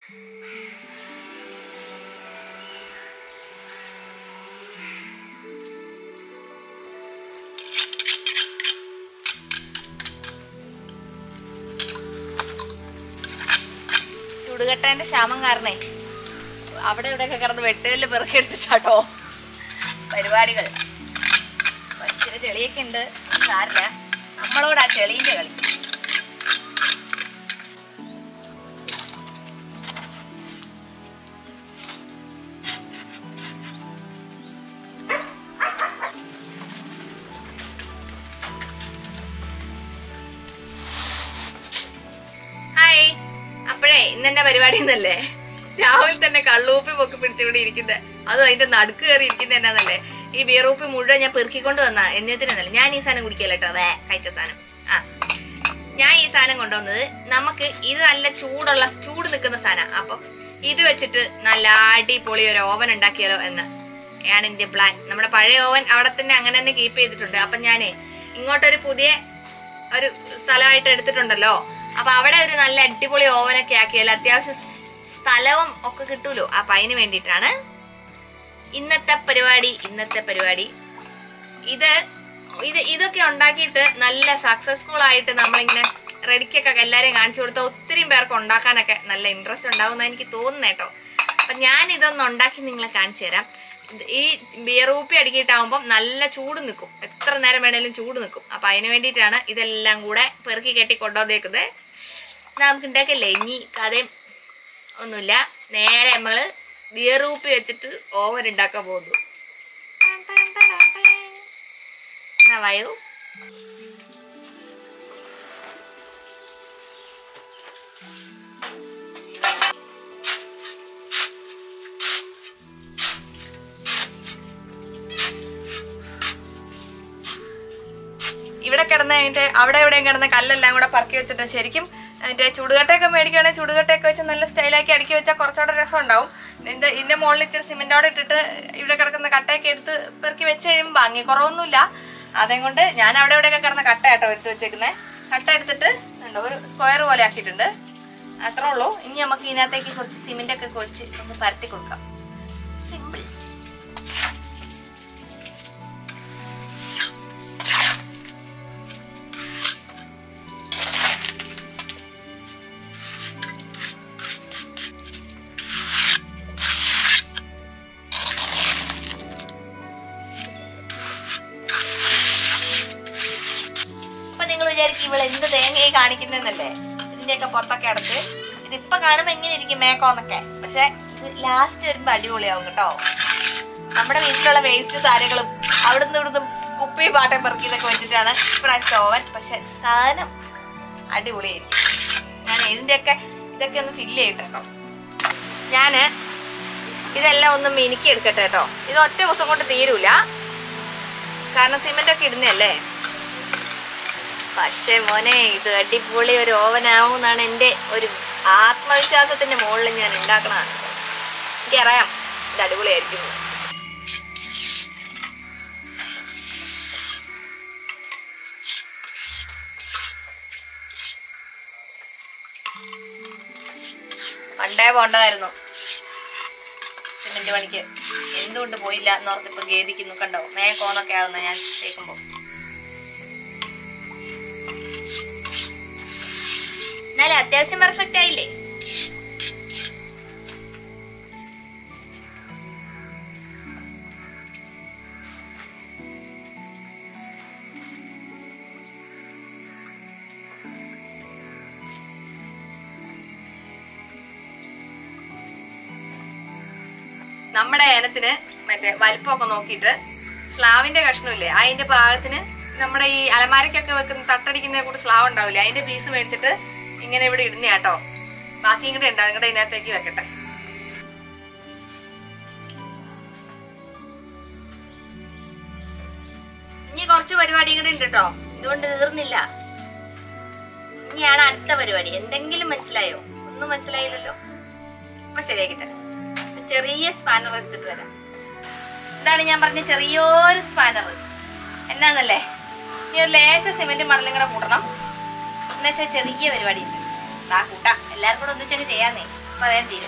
ചുടുകട്ടേന്റെ ക്ഷാമം കാരണേ അവിടെ ഇവിടെയൊക്കെ കിടന്ന് വെട്ടുകല്ല് പെറുക്കിയെടുത്തിട്ടാട്ടോ പരിപാടികൾ അപ്പൊ ഇച്ചിരി ചെളിയൊക്കെ ഉണ്ട് സാരില്ല നമ്മളോട് ആ ചെളീന്റെ കളി ഹായ് അപ്പോഴേ ഇന്നെന്റെ പരിപാടി എന്നല്ലേ രാവിലെ തന്നെ കള്ളൂപ്പി പൊക്കി പിടിച്ചിവിടെ ഇരിക്കുന്നത് അതും അതിന്റെ നടുക്ക് കയറി ഇരിക്കുന്നത് എന്നാന്നല്ലേ ഈ ബിയറൂപ്പി മുഴുവൻ ഞാൻ പെറുക്കിക്കൊണ്ട് വന്നാ എന്നതിനല്ല ഞാൻ ഈ സാധനം കുടിക്കല്ല കേട്ടോ അതെ കഴിച്ച സാധനം ആ ഞാൻ ഈ സാധനം കൊണ്ടുവന്നത് നമുക്ക് ഇത് നല്ല ചൂടുള്ള ചൂട് നിൽക്കുന്ന സാധനം അപ്പം ഇത് വെച്ചിട്ട് നല്ല അടിപൊളി ഒരു ഓവൻ ഉണ്ടാക്കിയാലോ എന്ന് ആണ് എന്റെ പ്ലാൻ നമ്മുടെ പഴയ ഓവൻ അവിടെ തന്നെ അങ്ങനെ തന്നെ കീപ്പ് ചെയ്തിട്ടുണ്ട് അപ്പം ഞാനേ ഇങ്ങോട്ടൊരു പുതിയ ഒരു സ്ഥലമായിട്ട് എടുത്തിട്ടുണ്ടല്ലോ അപ്പൊ അവിടെ ഒരു നല്ല അടിപൊളി ഓവനൊക്കെ ആക്കിയാൽ അത്യാവശ്യം സ് സ്ഥലവും ഒക്കെ കിട്ടൂലോ അപ്പൊ അതിന് വേണ്ടിയിട്ടാണ് ഇന്നത്തെ പരിപാടി ഇന്നത്തെ പരിപാടി ഇത് ഇത് ഇതൊക്കെ ഉണ്ടാക്കിയിട്ട് നല്ല സക്സസ്ഫുൾ ആയിട്ട് നമ്മളിങ്ങനെ റെഡിക്കൊക്കെ എല്ലാരെയും കാണിച്ചു കൊടുത്താൽ ഒത്തിരി പേർക്ക് ഉണ്ടാക്കാനൊക്കെ നല്ല ഇൻട്രസ്റ്റ് ഉണ്ടാവുന്ന എനിക്ക് തോന്നുന്നു കേട്ടോ അപ്പൊ ഞാൻ ഇതൊന്ന് ഉണ്ടാക്കി നിങ്ങളെ കാണിച്ചു തരാം ഇത് ഈ ബിയറൂപ്പി അടുക്കിയിട്ടാവുമ്പം നല്ല ചൂട് നിൽക്കും എത്ര നേരം വേണേലും ചൂട് നിൽക്കും അപ്പൊ അതിന് വേണ്ടിയിട്ടാണ് ഇതെല്ലാം കൂടെ പെറുക്കി കെട്ടി കൊണ്ടുവന്നേക്കുന്നത് നമുക്ക് ഉണ്ടാക്കില്ലേ ഇനി കഥയും ഒന്നുമില്ല നേരെ നമ്മള് ബിയറൂപ്പി വെച്ചിട്ട് ഓവൻ ഉണ്ടാക്കാൻ പോകുന്നു എന്നാ വായു ഇവിടെ കിടന്ന അതിന്റെ അവിടെ എവിടെയും കിടന്ന കല്ലെല്ലാം കൂടെ പറക്കി വെച്ചിട്ട് ശരിക്കും അതിന്റെ ചുടുകട്ടയൊക്കെ മേടിക്കുകയാണെങ്കിൽ ചുടുകട്ടയൊക്കെ വെച്ച് നല്ല സ്റ്റൈലാക്കി അടുക്കി വെച്ചാൽ കുറച്ചുകൂടെ രസം ഉണ്ടാവും ഇതിന്റെ ഇതിന്റെ മുകളിൽ ഇച്ചിരി സിമെന്റോടെ ഇട്ടിട്ട് ഇവിടെ കിടക്കുന്ന കട്ടയൊക്കെ എടുത്ത് പെറുക്കി വെച്ച് കഴിയുമ്പോൾ ഭംഗി കുറവൊന്നുമില്ല അതേ കൊണ്ട് ഞാൻ അവിടെ എവിടെയൊക്കെ കിടന്ന കട്ട കേട്ടോ എടുത്ത് വെച്ചേക്കുന്നത് കട്ട എടുത്തിട്ട് ഉണ്ടോ ഒരു സ്ക്വയർ പോലെ ആക്കിയിട്ടുണ്ട് അത്രേ ഉള്ളൂ ഇനി നമുക്ക് ഇതിനകത്തേക്ക് കുറച്ച് സിമെന്റ് ഒക്കെ കുഴിച്ച് ഒന്ന് പരത്തി കൊടുക്കാം സിമ്പിൾ അപ്പൊ നിങ്ങൾ വിചാരിക്കും ഇവൾ എന്ത് തേങ്ങയെ കാണിക്കുന്നല്ലേ ഇതിന്റെയൊക്കെ പുറത്തൊക്കെ അടച്ച് ഇതിപ്പൊ കാണുമ്പോ എങ്ങനെ ഇരിക്കും മേക്കോന്നൊക്കെ പക്ഷെ ഇത് ലാസ്റ്റ് വരുമ്പോ അടിപൊളിയാവും കേട്ടോ നമ്മുടെ വീട്ടിലുള്ള വേസ്റ്റ് സാധനങ്ങളും അവിടുന്ന് ഇവിടുന്ന് കുപ്പി പാട്ടം പെറുക്കിയതൊക്കെ വെച്ചിട്ടാണ് ഇപ്രാവശ്യത്തെ ഓവൻ പക്ഷെ സാധനം അടിപൊളിയായിരിക്കും ഞാൻ ഇതിന്റെയൊക്കെ ഇതൊക്കെ ഒന്ന് ഫില്ല് ചെയ്യട്ടെ കേട്ടോ ഞാന് ഇതെല്ലാം ഒന്ന് മിനുക്കി എടുക്കട്ടെ കേട്ടോ ഇത് ഒറ്റ ദിവസം കൊണ്ട് തീരൂല കാരണം സിമെന്റ് ഒക്കെ ഇടുന്നല്ലേ പക്ഷേ മോനെ ഇത് അടിപൊളി ഒരു ഓവനാവും എന്നാണ് എൻ്റെ ഒരു ആത്മവിശ്വാസത്തിന്റെ മുകളിൽ ഞാൻ ഉണ്ടാക്കണതാണ് എനിക്കറിയാം ഇത് അടിപൊളിയായിരിക്കും എന്ന്. പണ്ടേ പോണ്ടതായിരുന്നു സിമെന്റ് പണിക്ക് എന്തുകൊണ്ട് പോയില്ല എന്നോർത്തിപ്പോ ഖേദിക്കുന്നു കണ്ടോ മേക്കോന്നൊക്കെ ആവുന്ന ഞാൻ കേൾക്കുമ്പോ എന്നാലും അത്യാവശ്യം പെർഫെക്റ്റ് ആയില്ലേ നമ്മുടെ ഏനത്തിന് മറ്റേ വലിപ്പമൊക്കെ നോക്കിയിട്ട് സ്ലാവിന്റെ കഷ്ണമില്ലേ അതിന്റെ പാകത്തിന് നമ്മുടെ ഈ അലമാരയ്ക്കൊക്കെ വെക്കുന്ന തട്ടടിക്കുന്ന കൂടി സ്ലാവ് ഉണ്ടാവില്ലേ അതിന്റെ പീസ് മേടിച്ചിട്ട് ഇങ്ങനെ ഇവിടെ ഇടുന്ന കേട്ടോ ബാക്കി ഇങ്ങോട്ട് ഉണ്ടാവും ഇങ്ങോട്ട് ഇതിനകത്തേക്ക് വെക്കട്ടെ ഇനി കുറച്ച് പരിപാടി ഇങ്ങോട്ട് ഉണ്ട് കേട്ടോ ഇതുകൊണ്ട് തീർന്നില്ല ഇനിയാണ് അടുത്ത പരിപാടി എന്തെങ്കിലും മനസ്സിലായോ ഒന്നും മനസ്സിലായില്ലല്ലോ അപ്പൊ ശരിയാക്കി തരാം ഒരു ചെറിയ സ്പാനർ എടുത്തിട്ട് വരാം ഇതാണ് ഞാൻ പറഞ്ഞ ചെറിയൊരു സ്പാനർ എന്നാന്നല്ലേ ഇനി ഒരു ലേശ സിമെന്റ് മണലും കൂടെ കൂട്ടണം എന്നുവെച്ചാൽ ചെറിയ പരിപാടി ഉണ്ട് ആ കൂട്ടാം എല്ലാവർക്കും കൂടെ ഒന്നിച്ചൊക്കെ ചെയ്യാന്നേ അപ്പൊ വേഗം തീരും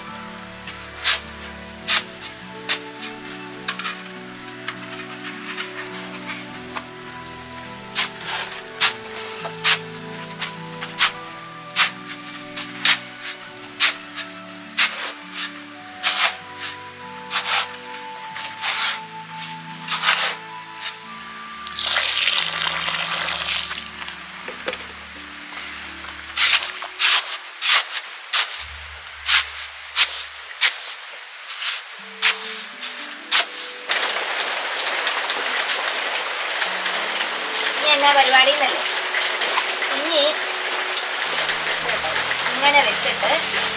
ഇനി എന്നാ പരിപാടി എന്നല്ലേ ഇനി ഇങ്ങനെ വെച്ചിട്ട്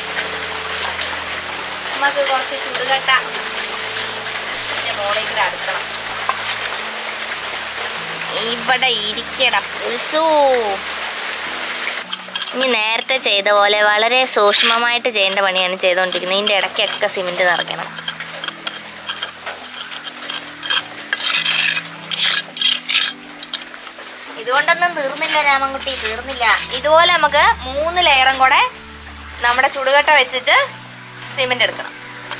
നമുക്ക് കുറച്ച് ചുടുകട്ട ഇതിന്റെ മുകളിൽ കൂടെ അടുക്കണം ഇവിടെ ഇരിക്കട പുൽസൂ ഇനി നേരത്തെ ചെയ്ത പോലെ വളരെ സൂക്ഷ്മമായിട്ട് ചെയ്യേണ്ട പണിയാണ് ചെയ്തുകൊണ്ടിരിക്കുന്നത് ഇതിൻ്റെ ഇടയ്ക്കൊക്കെ സിമെൻറ്റ് നിറയ്ക്കണം ഇതുകൊണ്ടൊന്നും തീർന്നില്ല രാമൻകുട്ടി തീർന്നില്ല ഇതുപോലെ നമുക്ക് മൂന്ന് ലെയറും കൂടെ നമ്മുടെ ചുടുകട്ട വെച്ചിട്ട് സിമെന്റ് എടുക്കണം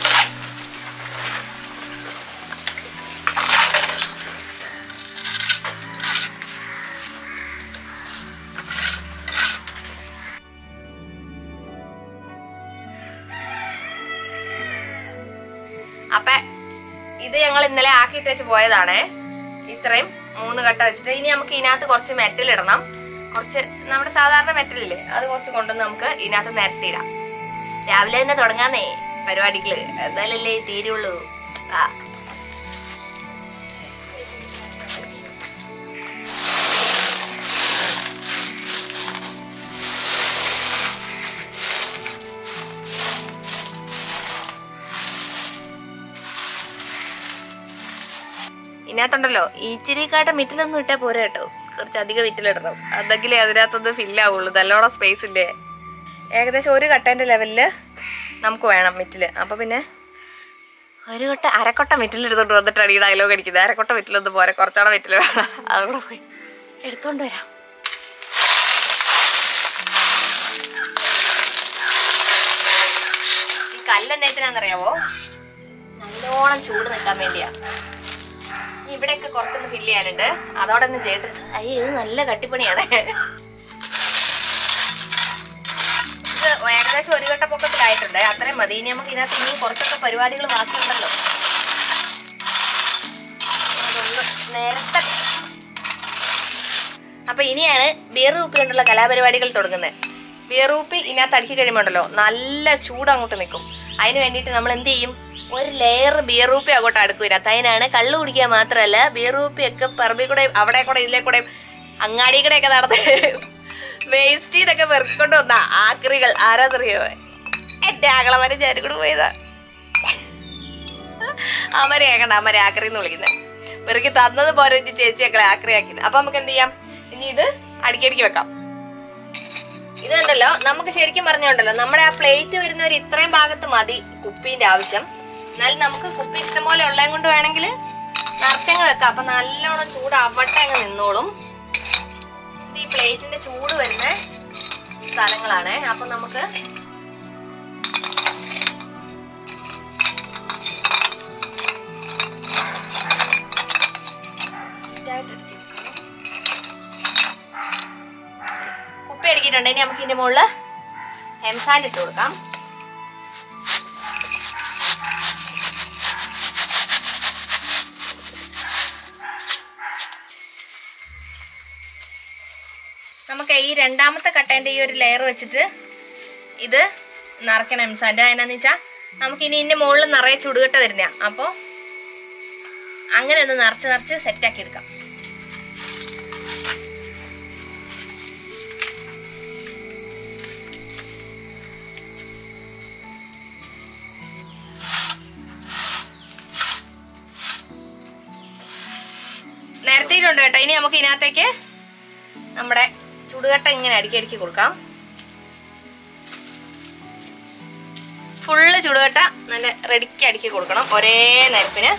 അപ്പൊ ഇത് ഞങ്ങൾ ഇന്നലെ ആക്കിയിട്ട് വെച്ച് പോയതാണേ ഇത്രയും മൂന്ന് കട്ട വെച്ചിട്ട് ഇനി നമുക്ക് ഇതിനകത്ത് കുറച്ച് മെറ്റൽ ഇടണം കുറച്ച് നമ്മുടെ സാധാരണ മെറ്റലില്ലേ അത് കുറച്ച് കൊണ്ടുവന്ന് നമുക്ക് ഇതിനകത്ത് നിരത്തിയിടാം രാവിലെ തന്നെ തുടങ്ങാന്നേ പരിപാടികള് എന്തായാലല്ലേ തീരുള്ളൂ ആ ഇതിനകത്തുണ്ടല്ലോ ഇച്ചിരിക്കാട്ട മിറ്റിലൊന്നും ഇട്ടാ പോരാ കേട്ടോ കുറച്ച് അധികം മിറ്റിലിടണം അതെങ്കിലേ അതിനകത്തൊന്ന് ഫില്ലാവുള്ളൂ നല്ലോണം സ്പേസ് ഇല്ലേ ഏകദേശം ഒരു കട്ടേന്റെ ലെവലില് നമുക്ക് വേണം മിറ്റില് അപ്പൊ പിന്നെ ഒരു കൊട്ട അരക്കൊട്ട മിറ്റിലെടുത്തോണ്ട് വന്നിട്ടാണ് ഈ ഡയലോഗ് അടിക്കുന്നത് അരക്കൊട്ട മിറ്റിലൊന്നും പോരെ കുറച്ചോടെ മിറ്റിൽ വേണം അതുകൂടെ പോയി എടുത്തോണ്ട് വരാം ഈ കല്ല് എന്തിനാന്നറിയാവോ നല്ലോണം ചൂട് നിൽക്കാൻ വേണ്ടിയാ ഇനി ഇവിടെയൊക്കെ കുറച്ചൊന്ന് ഫില്ല് ചെയ്യാനുണ്ട് അതോടെ ഒന്ന് ചെയ്തിട്ട് അയ്യോ ഇത് നല്ല കട്ടിപ്പണിയാണ് ഇത് ഏകദേശം ഒരു ഘട്ട പൊക്കത്തിലായിട്ടുണ്ട് അത്രയും മതി ഇനി നമുക്ക് ഇതിനകത്ത് ഇനിയും കുറച്ചൊക്കെ പരിപാടികൾ ബാക്കിയുണ്ടല്ലോ അതൊന്ന് നേരത്തെ അപ്പൊ ഇനിയാണ് ബിയർ കുപ്പി കൊണ്ടുള്ള കലാപരിപാടികൾ തുടങ്ങുന്നത് ബിയർ കുപ്പി ഇതിനകത്ത് അടുക്കി കഴിയുമ്പോണ്ടല്ലോ നല്ല ചൂട് അങ്ങോട്ട് നിൽക്കും അതിന് വേണ്ടിയിട്ട് നമ്മൾ എന്ത് ചെയ്യും ഒരു ലെയർ ബിയർ കുപ്പി അങ്ങോട്ട് അടുക്കും ഇതിനകത്ത് അതിനാണ് കള്ളു കുടിക്കുക മാത്രമല്ല ബിയർ കുപ്പിയൊക്കെ പറമ്പിൽ കൂടെ അവിടെ കൂടെ ഇതിലെ കൂടെ അങ്ങാടി കൂടെ ഒക്കെ നടന്ന് വേസ്റ്റ് ചെയ്തൊക്കെ വെറുക്കൊണ്ട് വന്ന ആക്രികൾ ആരാന്നറിയോ എന്റെ ആകളമാരെ ഞാനും കൂടെ പോയതാ അമര ആക്കണ്ട അമര ആക്രി എന്ന് വിളിക്കുന്നത് വെറുതെ തന്നത് പോരെ ഇജ്ജ് ചേച്ചി ഞങ്ങളെ ആക്രിയാക്കിയത് അപ്പൊ നമുക്ക് എന്ത് ചെയ്യാം ഇനി ഇത് അടിക്കടിക്ക് വെക്കാം ഇതുണ്ടല്ലോ നമുക്ക് ശരിക്കും പറഞ്ഞുണ്ടല്ലോ നമ്മുടെ ആ പ്ലേറ്റ് വരുന്ന ഒരു ഇത്രയും ഭാഗത്ത് മതി കുപ്പീന്റെ ആവശ്യം എന്നാലും നമുക്ക് കുപ്പി ഇഷ്ടം പോലെ ഉള്ളതും കൊണ്ട് വേണമെങ്കിൽ നിറച്ചങ്ങ് വെക്കാം അപ്പൊ നല്ലോണം ചൂട് അവട്ടെ അങ്ങ് നിന്നോളും ഇത് ഈ പ്ലേറ്റിന്റെ ചൂട് വരുന്ന സ്ഥലങ്ങളാണ് അപ്പൊ നമുക്ക് ഇതായിട്ട് എടുത്ത് വെക്കണം. കുപ്പി അടിക്കിട്ടുണ്ട് ഇനി നമുക്ക് ഇതിന്റെ മുകളില് എംസാൻഡ് ഇട്ട് കൊടുക്കാം നമുക്ക് ഈ രണ്ടാമത്തെ കട്ടേന്റെ ഈ ഒരു ലെയർ വെച്ചിട്ട് ഇത് നിറയ്ക്കണം എംസാൻഡ് അതിനാന്ന് വെച്ചാൽ നമുക്ക് ഇനി ഇതിന്റെ മുകളിൽ നിറയെ ചുടുകട്ട തരുന്ന അപ്പോൾ അങ്ങനെ ഒന്ന് നിറച്ച് നിറച്ച് സെറ്റാക്കി എടുക്കാം നിരത്തിയിട്ടുണ്ട് കേട്ടോ ഇനി നമുക്ക് ഇതിനകത്തേക്ക് നമ്മുടെ ചുടുകട്ട ഇങ്ങനെ അടുക്കി അടുക്കി കൊടുക്കാം ഫുള്ള് ചുടുകട്ട നല്ല റെഡിക്ക് അടുക്കി കൊടുക്കണം ഒരേ നിരപ്പിന്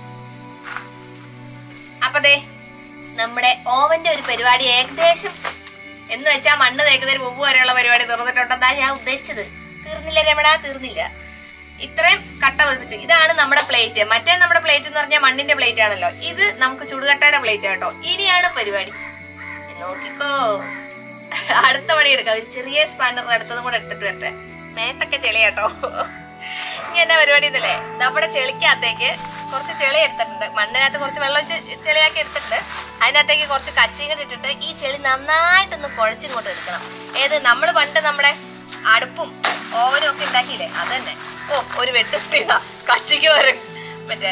അപ്പൊ ദേ നമ്മുടെ ഓവന്റെ ഒരു പരിപാടി ഏകദേശം എന്ന് വെച്ചാൽ മണ്ണ് തേക്കുന്നതിന് മുമ്പ് വരെയുള്ള പരിപാടി തീർന്നിട്ടുണ്ടെന്നാ ഞാൻ ഉദ്ദേശിച്ചത് തീർന്നില്ല രമണ തീർന്നില്ല ഇത്രയും കട്ട പതിപ്പിച്ചു ഇതാണ് നമ്മുടെ പ്ലേറ്റ് മറ്റേ നമ്മുടെ പ്ലേറ്റ് എന്ന് പറഞ്ഞാൽ മണ്ണിന്റെ പ്ലേറ്റ് ആണല്ലോ ഇത് നമുക്ക് ചുടുകട്ടയുടെ പ്ലേറ്റ് കേട്ടോ ഇനിയാണ് പരിപാടി നോക്കിക്കോ അടുത്ത പണി എടുക്കാം ഒരു ചെറിയ സ്പാനർ അടുത്തതും കൂടെ എടുത്തിട്ട് വരട്ടെ മേത്തൊക്കെ ചെളി കേട്ടോ ഇനി എന്നാ പരിപാടി ഇതല്ലേ നമ്മുടെ ചെളിക്കകത്തേക്ക് കുറച്ച് ചെളി എടുത്തിട്ടുണ്ട് മണ്ണിനകത്ത് കുറച്ച് വെള്ളം ഒഴിച്ച് ചെളിയാക്കി എടുത്തിട്ടുണ്ട് അതിനകത്തേക്ക് കുറച്ച് കച്ചിയും കൂടെ ഇട്ടിട്ട് ഈ ചെളി നന്നായിട്ടൊന്ന് കുഴച്ചിങ്ങോട്ട് എടുക്കണം ഏത് നമ്മൾ പണ്ട് നമ്മുടെ അടുപ്പും ഓവനും ഒക്കെ ഉണ്ടാക്കിയില്ലേ അത് തന്നെ ഓ ഒരു വെട്ട് ഇതാ കച്ചിക്ക് വരും മറ്റേ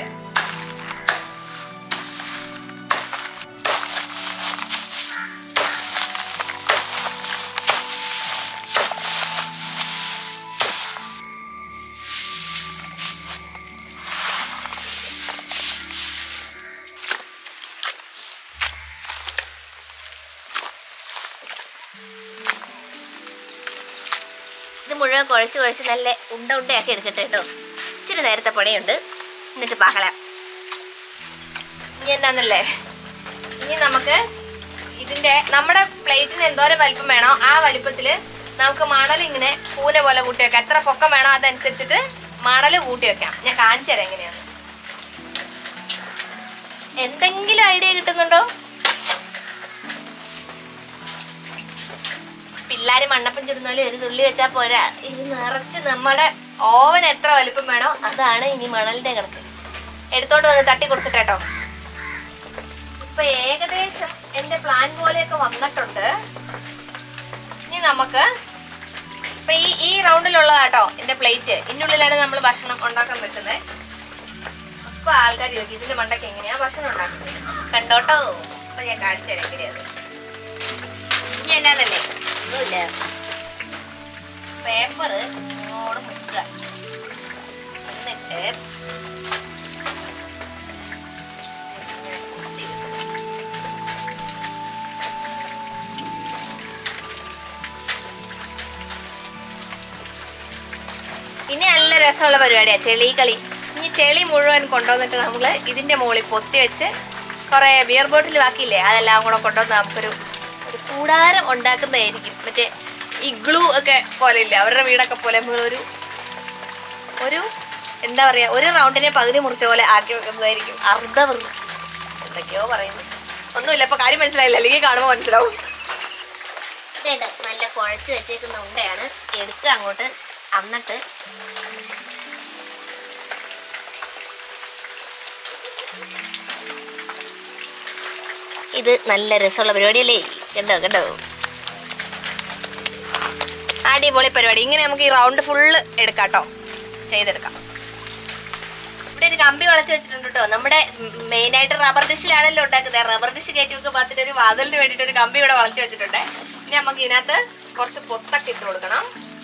ഇത് മുഴുവൻ കുഴച്ച് കുഴച്ച് നല്ല ഉണ്ട ഉണ്ടയാക്കി എടുക്കട്ടെ കേട്ടോ ഇച്ചിരി നേരത്തെ പണിയുണ്ട് എന്നിട്ട് പാകലാം ഇനി എന്നാന്നല്ലേ ഇനി നമുക്ക് ഇതിന്റെ നമ്മുടെ പ്ലേറ്റിന് എന്തോരം വലിപ്പം വേണോ ആ വലിപ്പത്തില് നമുക്ക് മണൽ ഇങ്ങനെ കൂന പോലെ കൂട്ടി വെക്കാം എത്ര പൊക്കം വേണോ അതനുസരിച്ചിട്ട് മണൽ കൂട്ടി വെക്കാം ഞാൻ കാണിച്ചു തരാം എങ്ങനെയാന്ന് എന്തെങ്കിലും ഐഡിയ കിട്ടുന്നുണ്ടോ പിള്ളേര് മണ്ണപ്പം ചുടുന്നാലും ഒരു തുള്ളി വെച്ചാ പോരാ ഇത് നിറച്ച് നമ്മുടെ ഓവൻ എത്ര വലിപ്പം വേണോ അതാണ് ഇനി മണലിന്റെ കണക്ക് എടുത്തോണ്ട് വന്ന് തട്ടി കൊടുക്കട്ടെ കേട്ടോ ഇപ്പൊ ഏകദേശം എന്റെ പ്ലാൻ പോലെയൊക്കെ വന്നിട്ടുണ്ട് ഇനി നമുക്ക് ഇപ്പൊ ഈ ഈ റൗണ്ടിലുള്ളതാട്ടോ എന്റെ പ്ലേറ്റ് ഇതിന്റെ ഉള്ളിലാണ് നമ്മൾ ഭക്ഷണം ഉണ്ടാക്കാൻ വെക്കുന്നത് അപ്പൊ ആൾക്കാർ ചോദിക്കും ഇതിന്റെ മണ്ടയ്ക്ക് എങ്ങനെയാ ഭക്ഷണം ഉണ്ടാക്കുന്നത് കണ്ടോട്ടോ അപ്പൊ ഞാൻ കാണിച്ചു തരാം എങ്ങനെയത് ഇനി എന്നാന്നല്ലേ ഒന്നുമില്ല പേപ്പർ ഇങ്ങോട്ട് മുക്കുക എന്നിട്ട് ഇനി നല്ല രസമുള്ള പരിപാടിയാ ചെളി കളി ഇനി ചെളി മുഴുവൻ കൊണ്ടുവന്നിട്ട് നമ്മള് ഇതിന്റെ മുകളിൽ പൊത്തി വെച്ച് കുറെ ബിയർ ബോട്ടിൽ ബാക്കിയില്ലേ അതെല്ലാം കൂടെ കൊണ്ടുവന്ന് നമുക്കൊരു ഒരു കൂടാരം ഉണ്ടാക്കുന്നതായിരിക്കും മറ്റേ ഇഗ്ലൂ ഒക്കെ പോലെ ഇല്ലേ അവരുടെ വീടൊക്കെ പോലെ നമ്മളൊരു ഒരു എന്താ പറയാ ഒരു റൗണ്ടിനെ പകുതി മുറിച്ച പോലെ ആക്കി വെക്കുന്നതായിരിക്കും അർദ്ധവൃ എന്തൊക്കെയോ പറയുന്നു ഒന്നുമില്ല ഇപ്പൊ കാര്യം മനസ്സിലായില്ല അല്ലെങ്കിൽ കാണുമ്പോൾ മനസ്സിലാവും ഇതേണ്ട നല്ല കുഴച്ച് വെച്ചേക്കുന്ന ഉണ്ടയാണ് എടുക്കുക അങ്ങോട്ട് എന്നിട്ട് ഇത് നല്ല രസമുള്ള പരിപാടിയല്ലേ കണ്ടോ കണ്ടോ അടിപൊളി പരിപാടി ഇങ്ങനെ നമുക്ക് ഈ റൗണ്ട് ഫുള്ള് എടുക്കാം കേട്ടോ ചെയ്തെടുക്കാം ഇവിടെ ഒരു കമ്പി വളച്ച് വെച്ചിട്ടുണ്ട് കേട്ടോ നമ്മുടെ മെയിൻ ആയിട്ട് റബ്ബർ ഡിഷിലാണല്ലോ ഉണ്ടാക്കുന്നത് റബ്ബർ ഡിഷ് കയറ്റി വെക്കുക പാത്തിട്ട് ഒരു വാതിലിന് വേണ്ടിയിട്ട് ഒരു കമ്പി ഇവിടെ വളച്ച് വെച്ചിട്ടുണ്ട് ഇനി നമുക്ക് ഇതിനകത്ത് കുറച്ച് പൊത്തൊക്കെ ഇട്ട് കൊടുക്കണം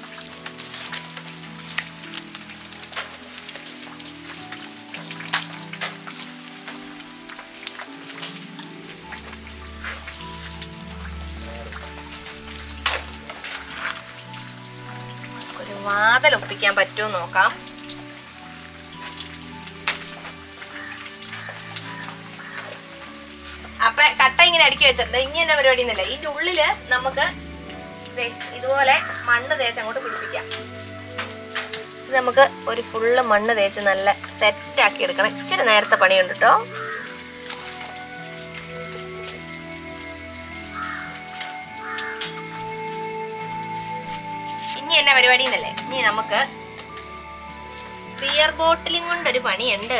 ഒരു വാതൽ ഒപ്പിക്കാൻ പറ്റുമോ നോക്കാം അപ്പൊ കട്ട ഇങ്ങനെ അടുക്കി വെച്ചിട്ടുണ്ട് ഇനി തന്നെ പരിപാടി ഒന്നുമില്ല ഇതിന്റെ ഉള്ളില് നമുക്ക് ദേ ഇതുപോലെ മണ്ണ് തേച്ച് അങ്ങോട്ട് പിടിപ്പിക്കാം ഇത് നമുക്ക് ഒരു ഫുള്ള് മണ്ണ് തേച്ച് നല്ല സെറ്റ് ആക്കി എടുക്കണം ഇച്ചിരി നേരത്തെ പണിയുണ്ട് കേട്ടോ ഇനി എന്നാ പരിപാടി എന്നല്ലേ ഇനി നമുക്ക് ബിയർ ബോട്ടിലും കൊണ്ടൊരു പണിയുണ്ട്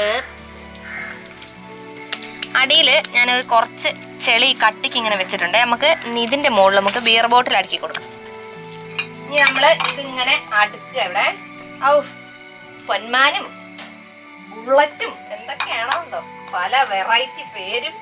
അടിയില് ഞാൻ കുറച്ച് ചെളി കട്ടിക്ക് ഇങ്ങനെ വെച്ചിട്ടുണ്ട് നമുക്ക് ഇതിന്റെ മുകളിൽ നമുക്ക് ബിയർ ബോട്ടിൽ അടുക്കി കൊടുക്കാം ഇനി നമ്മള് ഇതിങ്ങനെ അടുക്കുക ഇവിടെ ഔ പൊന്മാനും ബുള്ളറ്റും എന്തൊക്കെയാണോ എന്തോ പല വെറൈറ്റി പേരും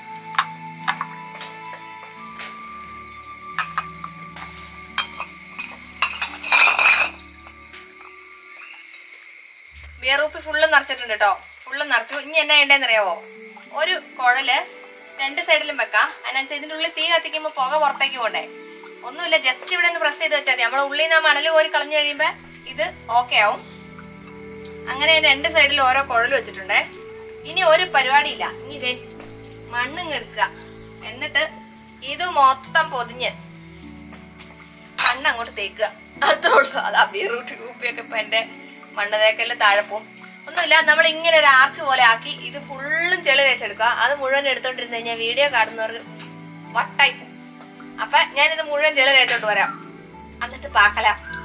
ബിയറൂപ്പി ഫുള്ള് നിറച്ചിട്ടുണ്ട് കേട്ടോ ഫുള്ള് നിറച്ചു ഇനി എന്നാ വേണ്ടതെന്ന് അറിയാവോ ഒരു കുഴല് രണ്ട് സൈഡിലും വെക്കാം അതിനനുസരിച്ച് ഇതിന്റെ ഉള്ളിൽ തീ കത്തിക്കുമ്പോൾ പുക പുറത്തേക്ക് പോകണ്ടേ ഒന്നുമില്ല ജസ്റ്റ് ഇവിടെ ഒന്ന് പ്രസ് ചെയ്ത് വെച്ചാൽ മതി നമ്മുടെ ഉള്ളിൽ നിന്ന് ആ മണല് കോരി കളഞ്ഞു കഴിയുമ്പോ ഇത് ഓക്കെ ആവും അങ്ങനെ രണ്ട് സൈഡിൽ ഓരോ കുഴൽ വെച്ചിട്ടുണ്ടേ ഇനി ഒരു പരിപാടിയില്ല ഇനി ഇതേ മണ്ണിങ് എടുക്കുക എന്നിട്ട് ഇത് മൊത്തം പൊതിഞ്ഞ് അങ്ങോട്ട് തേക്കുക അത്രേ ഉള്ളൂ അതാ ബീറൂട്ട് കുപ്പിയൊക്കെ ഇപ്പൊ എന്റെ മണ്ണ് തേക്കലിൽ താഴെ പോവും ഒന്നുമില്ല നമ്മൾ ഇങ്ങനെ ഒരു ആർച്ച് പോലെ ആക്കി ഇത് ഫുള്ളും ചെളി തേച്ചെടുക്കുക അത് മുഴുവൻ എടുത്തോണ്ടിരുന്ന് കഴിഞ്ഞാൽ വീഡിയോ കാണുന്നവർക്ക് വട്ടായി പോവും. അപ്പൊ ഞാനിത് മുഴുവൻ ചെളി തേച്ചോണ്ട് വരാം എന്നിട്ട് പാക്കല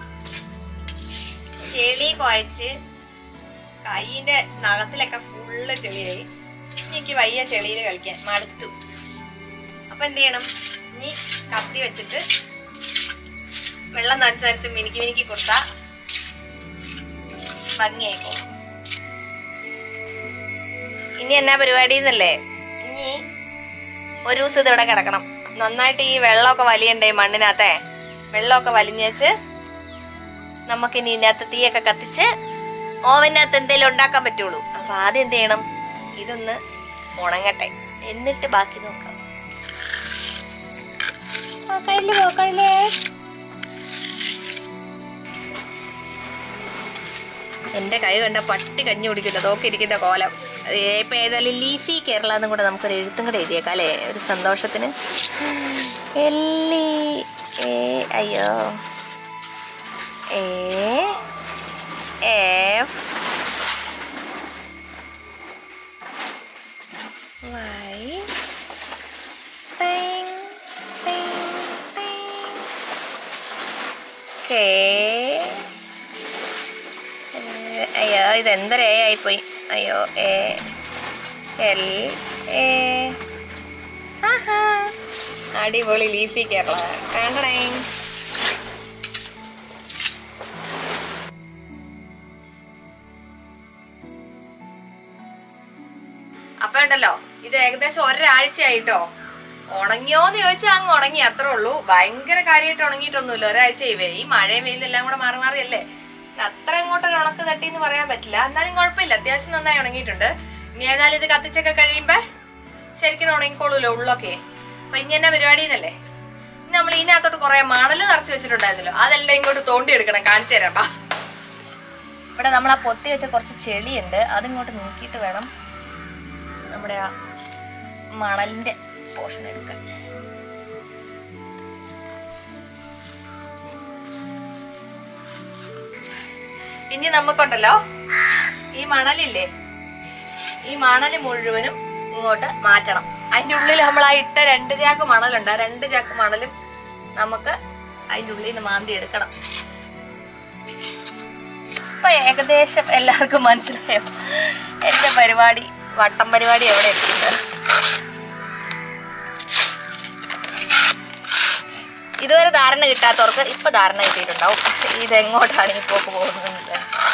ചെളി കുഴച്ച് കൈയിന്റെ നഖത്തിലൊക്കെ ഫുള്ള് ചെളിയായി ഇനി എനിക്ക് വയ്യ ചെളിയിൽ കളിക്കാൻ മടുത്തു അപ്പൊ എന്ത് ചെയ്യണം ഇനി കത്തി വെച്ചിട്ട് വെള്ളം നനച്ച് നനച്ച് മിനുക്കി മിനുക്കി കൊടുത്താ ഭംഗിയായിക്കോളും ഇനി എന്നാ പരിപാടി എന്നല്ലേ ഇനി ഒരു ദിവസം ഇത് ഇവിടെ കിടക്കണം നന്നായിട്ട് ഈ വെള്ളമൊക്കെ വലിയണ്ടേ മണ്ണിനകത്തെ വെള്ളമൊക്കെ വലിഞ്ഞേച്ച് നമുക്കിനി ഇതിനകത്ത് തീയൊക്കെ കത്തിച്ച് ഓവനകത്ത് എന്തെങ്കിലും ഉണ്ടാക്കാൻ പറ്റുള്ളൂ അപ്പൊ ആദ്യം എന്ത് ചെയ്യണം ഇതൊന്ന് ഉണങ്ങട്ടെ എന്നിട്ട് ബാക്കി നോക്കാം നോക്കാനില്ലേ നോക്കാനില്ലേ എന്റെ കൈ കണ്ട പട്ടി കഞ്ഞി കുടിക്കുന്ന നോക്കി ഇരിക്കുന്ന കോലം അത് ഇപ്പൊ ഏതായാലും ലീഫി കേരള എന്നും കൂടെ നമുക്കൊരു എഴുത്തും കൂടെ എഴുതിയേക്കാം അല്ലേ ഒരു സന്തോഷത്തിന് എല്ലി ഏ അയ്യോ A F Y Bang, bang, bang. കെ ഏ, അയ്യോ ഇത് എന്തൊരു എ ആയിപ്പോയി അയ്യോ എ എൽ എ ആഹാ അടിപൊളി ലീഫി കേരള കണ്ടടേ അപ്പൊ ഉണ്ടല്ലോ ഇത് ഏകദേശം ഒരാഴ്ചയായിട്ടോ ഉണങ്ങിയോന്ന് ചോദിച്ചാൽ അങ്ങ് ഉണങ്ങി അത്രേ ഉള്ളൂ ഭയങ്കര കാര്യമായിട്ട് ഉണങ്ങിയിട്ടൊന്നുമില്ല ഒരാഴ്ച ഇവേ ഈ മഴയും വെയിലെല്ലാം കൂടെ മാറി മാറിയല്ലേ പിന്നെ അത്ര അങ്ങോട്ട് ഒരു ഉണക്ക് തട്ടി എന്ന് പറയാൻ പറ്റില്ല എന്നാലും കുഴപ്പമില്ല അത്യാവശ്യം നന്നായി ഉണങ്ങിയിട്ടുണ്ട് ഇനി ഏതായാലും ഇത് കത്തിച്ചൊക്കെ കഴിയുമ്പോ ശരിക്കും ഉണങ്ങിക്കോളൂല്ലോ ഉള്ളൊക്കെ അപ്പൊ ഇനി എന്നാ പരിപാടി എന്നല്ലേ ഇനി നമ്മൾ ഇതിനകത്തോട്ട് കുറെ മണല് നിറച്ച് വെച്ചിട്ടുണ്ടായിരുന്നല്ലോ അതെല്ലാം ഇങ്ങോട്ട് തോണ്ടി എടുക്കണം കാണിച്ചു തരാം ബാ. ഇവിടെ നമ്മൾ ആ പൊത്തി വെച്ച കുറച്ച് ചെളിയുണ്ട് അതിങ്ങോട്ട് നോക്കിയിട്ട് വേണം നമ്മുടെ ആ മണലിന്റെ പോർഷൻ എടുക്കാൻ ഇനി നമുക്കുണ്ടല്ലോ ഈ മണലില്ലേ ഈ മണല് മുഴുവനും ഇങ്ങോട്ട് മാറ്റണം അതിന്റെ ഉള്ളിൽ നമ്മൾ ആ ഇട്ട രണ്ട് ചാക്ക് മണലുണ്ട് ആ രണ്ട് ചാക്ക് മണലും നമുക്ക് അതിന്റെ ഉള്ളിൽ നിന്ന് മാന്തി എടുക്കണം ഇപ്പൊ ഏകദേശം എല്ലാവർക്കും മനസ്സിലായോ എന്റെ പരിപാടി വട്ടം പരിപാടി എവിടെ എത്തിയിട്ടുണ്ട് ഇതുവരെ ധാരണ കിട്ടാത്തവർക്ക് ഇപ്പൊ ധാരണ കിട്ടിയിട്ടുണ്ടാവും ഇതെങ്ങോട്ടാണ് ഈ പോക്ക് പോകുന്നത്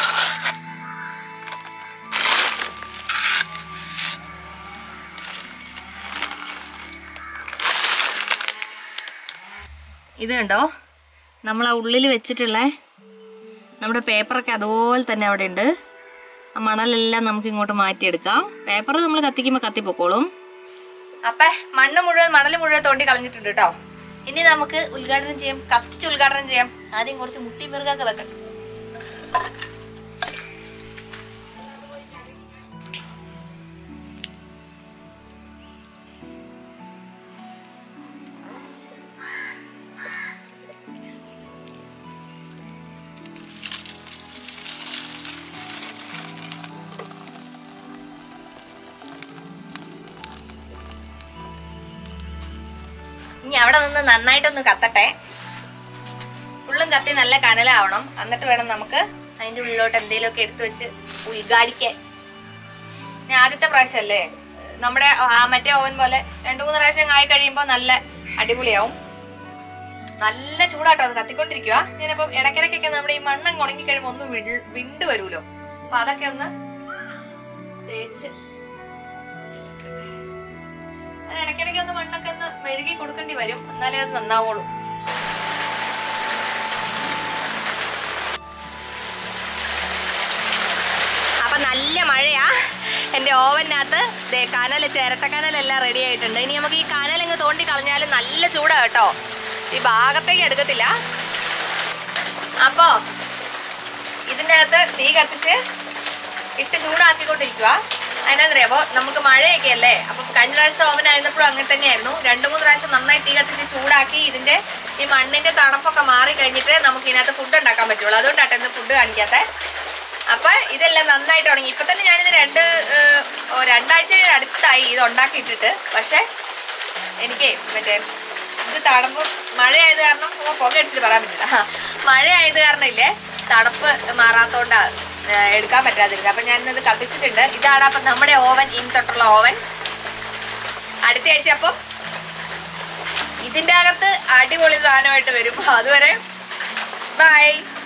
ഇത് കണ്ടോ നമ്മൾ ആ ഉള്ളിൽ വെച്ചിട്ടുള്ള നമ്മുടെ പേപ്പറൊക്കെ അതുപോലെ തന്നെ അവിടെ ഉണ്ട് ആ മണലെല്ലാം നമുക്ക് ഇങ്ങോട്ട് മാറ്റിയെടുക്കാം പേപ്പർ നമ്മൾ കത്തിക്കുമ്പോൾ കത്തിപ്പോക്കോളും അപ്പൊ മണ്ണ് മുഴുവൻ മണൽ മുഴുവൻ തോണ്ടി കളഞ്ഞിട്ടുണ്ട് കേട്ടോ ഇനി നമുക്ക് ഉദ്ഘാടനം ചെയ്യാം കത്തിച്ച് ഉദ്ഘാടനം ചെയ്യാം ആദ്യം കുറച്ച് മുട്ടി പെറുകൊക്കെ വെക്കണം ഇനി അവിടെ നിന്ന് നന്നായിട്ടൊന്ന് കത്തട്ടെ ഫുള്ളും കത്തി നല്ല കനലാവണം എന്നിട്ട് വേണം നമുക്ക് അതിന്റെ ഉള്ളിലോട്ട് എന്തെങ്കിലുമൊക്കെ എടുത്തു വെച്ച് ഉദ്ഘാടിക്കാൻ ഞാൻ ആദ്യത്തെ പ്രാവശ്യമല്ലേ നമ്മുടെ ആ മറ്റേ ഓവൻ പോലെ രണ്ടു മൂന്ന് പ്രാവശ്യം ആയി കഴിയുമ്പോൾ നല്ല അടിപൊളിയാവും നല്ല ചൂടാട്ടോ അത് കത്തിക്കൊണ്ടിരിക്കുക ഞാനിപ്പം ഇടയ്ക്കിടയ്ക്കൊക്കെ നമ്മുടെ ഈ മണ്ണങ്ങ് ഉണങ്ങി കഴിയുമ്പോൾ ഒന്ന് വിണ്ട് വിണ്ട് വരുമല്ലോ അപ്പൊ അതൊക്കെ ഒന്ന് തേച്ച് അത് ഇടയ്ക്കിടയ്ക്ക് ഒന്ന് മണ്ണൊക്കെ ഒന്ന് മെഴുകി കൊടുക്കേണ്ടി വരും എന്നാലേ അത് നന്നാവുള്ളൂ അപ്പൊ നല്ല മഴയാ എന്റെ ഓവനകത്ത് ദേ കനൽ ചിരട്ടക്കനലെല്ലാം റെഡി ആയിട്ടുണ്ട് ഇനി നമുക്ക് ഈ കനലങ്ങ് തോണ്ടി കളഞ്ഞാൽ നല്ല ചൂടാ കേട്ടോ ഈ ഭാഗത്തേക്ക് എടുക്കത്തില്ല അപ്പോ ഇതിൻ്റെ അകത്ത് തീ കത്തിച്ച് ഇട്ട് ചൂടാക്കിക്കൊണ്ടിരിക്കുക അതിനകത്തറിയാമോ നമുക്ക് മഴയൊക്കെ അല്ലേ അപ്പം കഴിഞ്ഞ പ്രാവശ്യത്തെ ഓവൻ ആയിരുന്നപ്പോഴും അങ്ങനെ തന്നെയായിരുന്നു രണ്ട് മൂന്ന് പ്രാവശ്യം നന്നായി തീ കത്തിച്ച് ചൂടാക്കി ഇതിന്റെ ഈ മണ്ണിന്റെ തണുപ്പൊക്കെ മാറി കഴിഞ്ഞിട്ട് നമുക്ക് ഇതിനകത്ത് ഫുഡ് ഉണ്ടാക്കാൻ പറ്റുള്ളൂ അതുകൊണ്ടാട്ടെ ഇന്ന് ഫുഡ് കാണിക്കാത്ത അപ്പൊ ഇതെല്ലാം നന്നായിട്ട് ഉണങ്ങി ഇപ്പൊ തന്നെ ഞാനിത് രണ്ട് ഏഹ്, ഓ, രണ്ടാഴ്ച അടുത്തായി ഇത് ഉണ്ടാക്കിയിട്ടിട്ട് പക്ഷെ എനിക്ക് മറ്റേ ഇത് തണുപ്പ് മഴയായത് കാരണം ഓ പുക അടിച്ചിട്ട് പറയാൻ പറ്റില്ല മഴയായത് കാരണം ഇല്ലേ തണുപ്പ് മാറാത്തോണ്ടാ ഏഹ്, എടുക്കാൻ പറ്റാതിരുന്നത് അപ്പൊ ഞാൻ ഇത് കത്തിച്ചിട്ടുണ്ട് ഇതാണ് അപ്പൊ നമ്മുടെ ഓവൻ ഇൻ തൊട്ടുള്ള ഓവൻ അടുത്ത ആഴ്ച അപ്പം ഇതിന്റെ അകത്ത് അടിപൊളി സാധനമായിട്ട് വരും അതുവരെ ബൈ